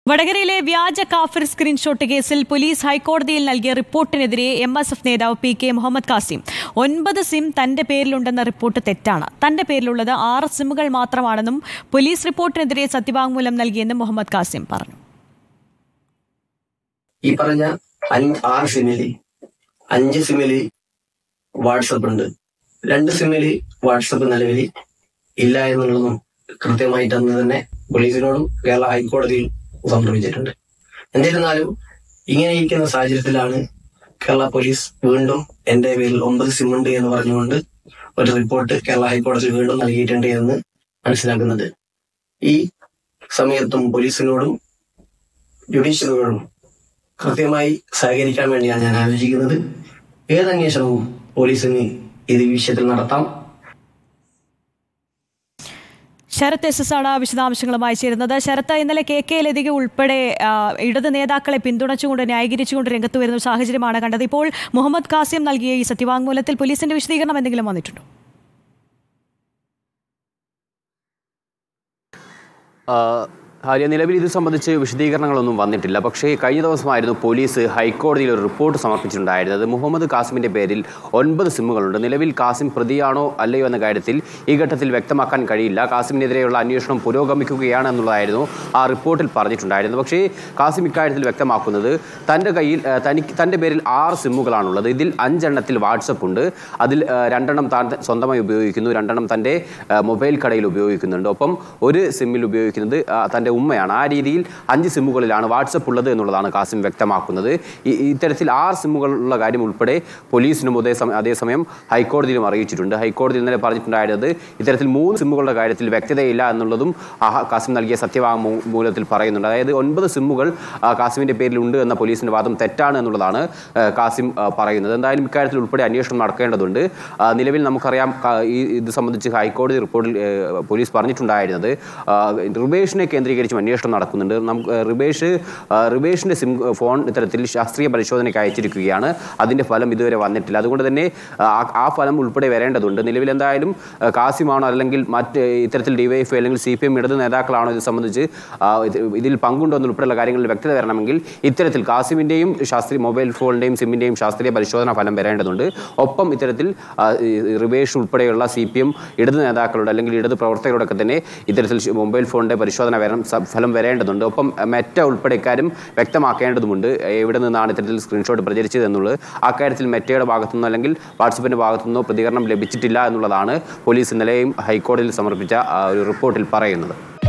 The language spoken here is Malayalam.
വടകരയിലെ വ്യാജ കാഫിർ സ്ക്രീൻഷോട്ട് കേസിൽ പോലീസ് ഹൈക്കോടതിയിൽ നൽകിയ റിപ്പോർട്ടിനെതിരെ എം എസ് എഫ് നേതാവ് പി കെ മുഹമ്മദ് കാസിം ഒൻപത് സിം തന്റെ പേരിലുണ്ടെന്ന റിപ്പോർട്ട് തെറ്റാണ് തന്റെ പേരിലുള്ളത് ആറ് സിമ്മുകൾ മാത്രമാണെന്നും പോലീസ് റിപ്പോർട്ടിനെതിരെ സത്യവാങ്മൂലം നൽകിയെന്നും മുഹമ്മദ് കാസിം പറഞ്ഞു ഈ പറഞ്ഞ അഞ്ച് ആറ് സിമ്മില് അഞ്ച് സിമ്മില് വാട്സപ്പ് ഉണ്ട് രണ്ട് സിമ്മില് വാട്സപ്പ് നിലവിൽ ഇല്ല എന്നുള്ളതും കൃത്യമായിട്ട് അന്ന് തന്നെ പോലീസിനോടും കേരള ഹൈക്കോടതിയിൽ സമർപ്പിച്ചിട്ടുണ്ട് എന്നിരുന്നാലും ഇങ്ങനെ ഇരിക്കുന്ന സാഹചര്യത്തിലാണ് കേരള പോലീസ് വീണ്ടും എന്റെ പേരിൽ ഒമ്പത് സിം ഉണ്ട് എന്ന് പറഞ്ഞുകൊണ്ട് ഒരു റിപ്പോർട്ട് കേരള ഹൈക്കോടതി വീണ്ടും നൽകിയിട്ടുണ്ട് എന്ന് മനസ്സിലാക്കുന്നത് ഈ സമയത്തും പോലീസിനോടും ജുഡീഷ്യറിയോടും കൃത്യമായി സഹകരിക്കാൻ വേണ്ടിയാണ് ഞാൻ ആലോചിക്കുന്നത് ഏതന്വേഷണവും പോലീസിന് ഇത് ഈ വിഷയത്തിൽ നടത്താം ശരത് എസ് എസ് ആണ് വിശദാംശങ്ങളുമായി ചേരുന്നത് ശരത്ത് ഇന്നലെ കെ കെ ലതിക ഉൾപ്പെടെ ആ, ഇടത് നേതാക്കളെ പിന്തുണച്ചുകൊണ്ട് ന്യായീകരിച്ചുകൊണ്ട് രംഗത്ത് വരുന്ന ഒരു സാഹചര്യമാണ് കണ്ടത് ഇപ്പോൾ മുഹമ്മദ് കാസിം നൽകിയ ഈ സത്യവാങ്മൂലത്തിൽ പോലീസിന്റെ വിശദീകരണം എന്തെങ്കിലും വന്നിട്ടുണ്ടോ ആ, ഹാരിയ നിലവിൽ ഇത് സംബന്ധിച്ച് വിശദീകരണങ്ങളൊന്നും വന്നിട്ടില്ല പക്ഷേ കഴിഞ്ഞ ദിവസമായിരുന്നു പോലീസ് ഹൈക്കോടതിയിൽ ഒരു റിപ്പോർട്ട് സമർപ്പിച്ചിട്ടുണ്ടായിരുന്നത് മുഹമ്മദ് കാസിമിന്റെ പേരിൽ ഒൻപത് സിമ്മുകളുണ്ട് നിലവിൽ കാസിം പ്രതിയാണോ അല്ലയോ എന്ന കാര്യത്തിൽ ഈ ഘട്ടത്തിൽ വ്യക്തമാക്കാൻ കഴിയില്ല കാസിമിനെതിരെയുള്ള അന്വേഷണം പുരോഗമിക്കുകയാണ് എന്നുള്ളതായിരുന്നു ആ റിപ്പോർട്ടിൽ പറഞ്ഞിട്ടുണ്ടായിരുന്നത് പക്ഷേ കാസിം ഇക്കാര്യത്തിൽ വ്യക്തമാക്കുന്നത് തൻ്റെ കയ്യിൽ ആ, തനിക്ക് തൻ്റെ പേരിൽ ആറ് സിമ്മുകളാണുള്ളത് ഇതിൽ അഞ്ചെണ്ണത്തിൽ വാട്സപ്പ് ഉണ്ട് അതിൽ ആ, രണ്ടെണ്ണം താൻ സ്വന്തമായി ഉപയോഗിക്കുന്നു രണ്ടെണ്ണം തൻ്റെ ആ, മൊബൈൽ കടയിൽ ഉപയോഗിക്കുന്നുണ്ട് ഒപ്പം ഒരു സിമ്മിൽ ഉപയോഗിക്കുന്നത് ആ, തൻ്റെ ഉമ്മയാണ് ആ രീതിയിൽ അഞ്ച് സിമ്മുകളിലാണ് വാട്സപ്പ് ഉള്ളത് എന്നുള്ളതാണ് കാസിം വ്യക്തമാക്കുന്നത് ഈ ഇത്തരത്തിൽ ആറ് സിമ്മുകളുള്ള കാര്യം ഉൾപ്പെടെ പോലീസിനും അതേ സമയം അതേസമയം ഹൈക്കോടതിയിലും അറിയിച്ചിട്ടുണ്ട് ഹൈക്കോടതി ഇന്നലെ പറഞ്ഞിട്ടുണ്ടായിരുന്നത് ഇത്തരത്തിൽ മൂന്ന് സിമ്മുകളുടെ കാര്യത്തിൽ വ്യക്തതയില്ല എന്നുള്ളതും ആ കാസിം നൽകിയ സത്യവാങ്മൂലത്തിൽ പറയുന്നുണ്ട് അതായത് ഒൻപത് സിമ്മുകൾ ആ, കാസിമിന്റെ പേരിൽ ഉണ്ട് എന്ന പോലീസിന്റെ വാദം തെറ്റാണ് എന്നുള്ളതാണ് ആ, കാസിം ആ, പറയുന്നത് എന്തായാലും ഇക്കാര്യത്തിൽ ഉൾപ്പെടെ അന്വേഷണം നടക്കേണ്ടതുണ്ട് ആ, നിലവിൽ നമുക്കറിയാം ക- ഈ ഇത് സംബന്ധിച്ച് ഹൈക്കോടതി റിപ്പോർട്ടിൽ ഏ, പോലീസ് പറഞ്ഞിട്ടുണ്ടായിരുന്നത് ആ, റിബേഷിനെ കേന്ദ്രീകരിച്ചും അന്വേഷണം നടക്കുന്നുണ്ട് നമുക്ക് റിബേഷ് ആ, റിബേഷിന്റെ സിം ഫോൺ ഇത്തരത്തിൽ ശാസ്ത്രീയ പരിശോധനയ്ക്ക് അയച്ചിരിക്കുകയാണ് അതിന്റെ ഫലം ഇതുവരെ വന്നിട്ടില്ല അതുകൊണ്ട് തന്നെ ആ, ആ ഫലം ഉൾപ്പെടെ വരേണ്ടതുണ്ട് നിലവിൽ എന്തായാലും ആ, കാസിമാണോ അല്ലെങ്കിൽ മറ്റ് ഇത്തരത്തിൽ ഡിവൈഎഫ് അല്ലെങ്കിൽ സി പി എം ഇടത് നേതാക്കളാണോ ഇത് സംബന്ധിച്ച് ആ, ഇത് ഇതിൽ പങ്കുണ്ടോ എന്നുൾപ്പെടെയുള്ള കാര്യങ്ങളിൽ വ്യക്തത വരണമെങ്കിൽ ഇത്തരത്തിൽ കാസിമിന്റെയും ശാസ്ത്രീയ മൊബൈൽ ഫോണിന്റെയും സിമ്മിന്റെയും ശാസ്ത്രീയ പരിശോധനാ ഫലം വരേണ്ടതുണ്ട് ഒപ്പം ഇത്തരത്തിൽ ആ, ഈ റിബേഷ് ഉൾപ്പെടെയുള്ള സി പി എം ഇടത് നേതാക്കളുടെ അല്ലെങ്കിൽ ഇടത് പ്രവർത്തകരോടൊക്കെ തന്നെ ഇത്തരത്തിൽ ശ- മൊബൈൽ ഫോണിന്റെ പരിശോധന വരണം സ- ഫലം വരേണ്ടതുണ്ട് ഒപ്പം മെറ്റ ഉൾപ്പെടെ ഇക്കാര്യം വ്യക്തമാക്കേണ്ടതുമുണ്ട് എവിടെ നിന്നാണ് ഇത്തരത്തിൽ സ്ക്രീൻഷോട്ട് പ്രചരിച്ചത് എന്നുള്ളത് അക്കാര്യത്തിൽ മെറ്റയുടെ ഭാഗത്തുനിന്നോ അല്ലെങ്കിൽ വാട്സപ്പിന്റെ ഭാഗത്തുനിന്നോ പ്രതികരണം ലഭിച്ചിട്ടില്ല എന്നുള്ളതാണ് പോലീസ് ഇന്നലെയും ഹൈക്കോടതിയിൽ സമർപ്പിച്ച ആ, ഒരു റിപ്പോർട്ടിൽ പറയുന്നത്